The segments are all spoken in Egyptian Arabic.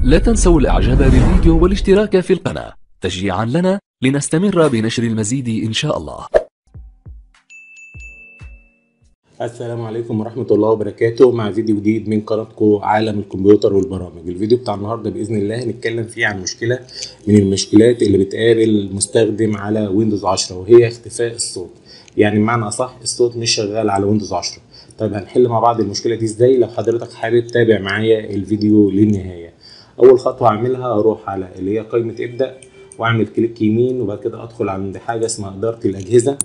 لا تنسوا الاعجاب بالفيديو والاشتراك في القناة تشجيعا لنا لنستمر بنشر المزيد ان شاء الله السلام عليكم ورحمة الله وبركاته مع فيديو جديد من قناتكم عالم الكمبيوتر والبرامج الفيديو بتاع النهاردة بإذن الله هنتكلم فيه عن مشكلة من المشكلات اللي بتقابل المستخدم على ويندوز 10 وهي اختفاء الصوت يعني بمعنى أصح الصوت مش شغال على ويندوز 10 طيب هنحل مع بعض المشكلة دي ازاي لو حضرتك حابب تابع معايا الفيديو للنهاية أول خطوة هعملها أروح على اللي هي قائمة ابدأ وأعمل كليك يمين وبعد كده أدخل عند حاجة اسمها إدارة الأجهزة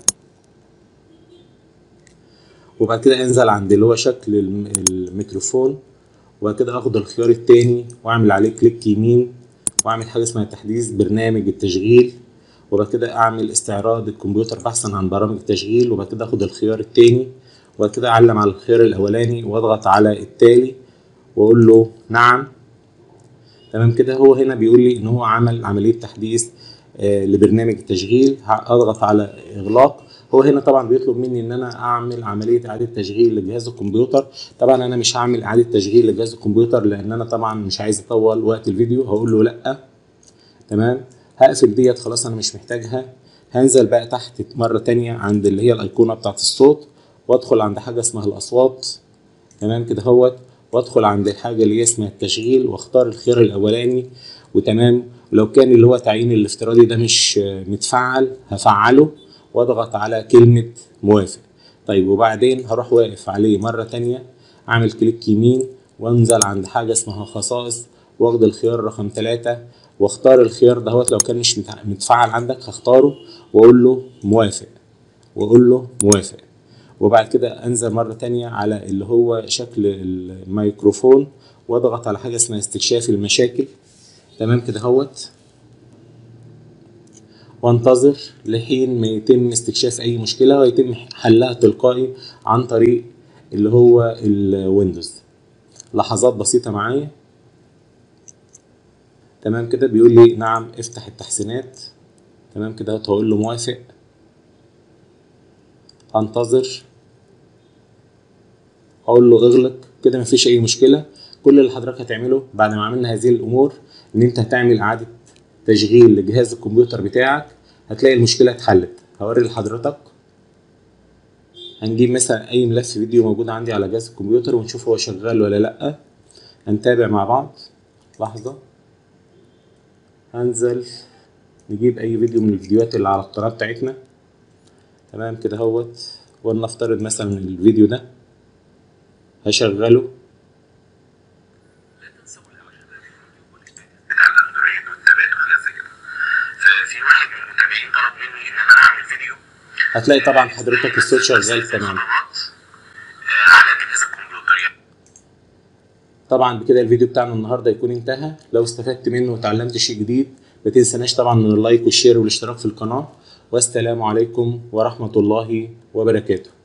وبعد كده انزل عند اللي هو شكل الميكروفون وبعد كده اخد الخيار التاني واعمل عليه كليك يمين واعمل حاجه اسمها تحديث برنامج التشغيل وبعد كده اعمل استعراض الكمبيوتر بحثا عن برامج التشغيل وبعد كده اخد الخيار التاني وبعد كده اعلم على الخيار الاولاني واضغط على التالي واقول له نعم تمام كده هو هنا بيقول لي ان هو عمل عمليه تحديث آه لبرنامج التشغيل اضغط على اغلاق هو هنا طبعا بيطلب مني ان انا اعمل عمليه اعاده تشغيل لجهاز الكمبيوتر طبعا انا مش هعمل اعاده تشغيل لجهاز الكمبيوتر لان انا طبعا مش عايز اطول وقت الفيديو هقول له لا تمام هقفل ديت خلاص انا مش محتاجها هنزل بقى تحت مره تانية عند اللي هي الايقونه بتاعت الصوت وادخل عند حاجه اسمها الاصوات تمام كده اهوت وادخل عند الحاجه اللي هي اسمها التشغيل واختار الخيار الاولاني وتمام ولو كان اللي هو تعيين الافتراضي ده مش متفعل هفعله واضغط على كلمة موافق طيب وبعدين هروح واقف عليه مرة تانية اعمل كليك يمين وانزل عند حاجة اسمها خصائص واخد الخيار رقم ثلاثة واختار الخيار دهوت لو كان مش متفعل عندك هختاره واقول له موافق واقول له موافق وبعد كده انزل مرة تانية على اللي هو شكل الميكروفون واضغط على حاجة اسمها استكشاف المشاكل تمام كده هوت وانتظر لحين ما يتم استكشاف اي مشكله ويتم حلها تلقائي عن طريق اللي هو الويندوز لحظات بسيطه معايا تمام كده بيقول لي نعم افتح التحسينات تمام كده هقول له موافق انتظر اقول له اغلق كده مفيش اي مشكله كل اللي حضرتك هتعمله بعد ما عملنا هذه الامور ان انت هتعمل اعاده تشغيل لجهاز الكمبيوتر بتاعك هتلاقي المشكلة اتحلت هوري لحضرتك هنجيب مثلا اي ملف فيديو موجود عندي على جهاز الكمبيوتر ونشوف هو شغال ولا لا هنتابع مع بعض لحظة هنزل نجيب اي فيديو من الفيديوهات اللي على القناة بتاعتنا تمام كده اهوت ولنفترض مثلا الفيديو ده هشغله هتلاقي طبعا حضرتك الصوت شغال تمام طبعا بكده الفيديو بتاعنا النهارده يكون انتهى لو استفدت منه وتعلمت شيء جديد ما تنسناش طبعا من اللايك والشير والاشتراك في القناه والسلام عليكم ورحمه الله وبركاته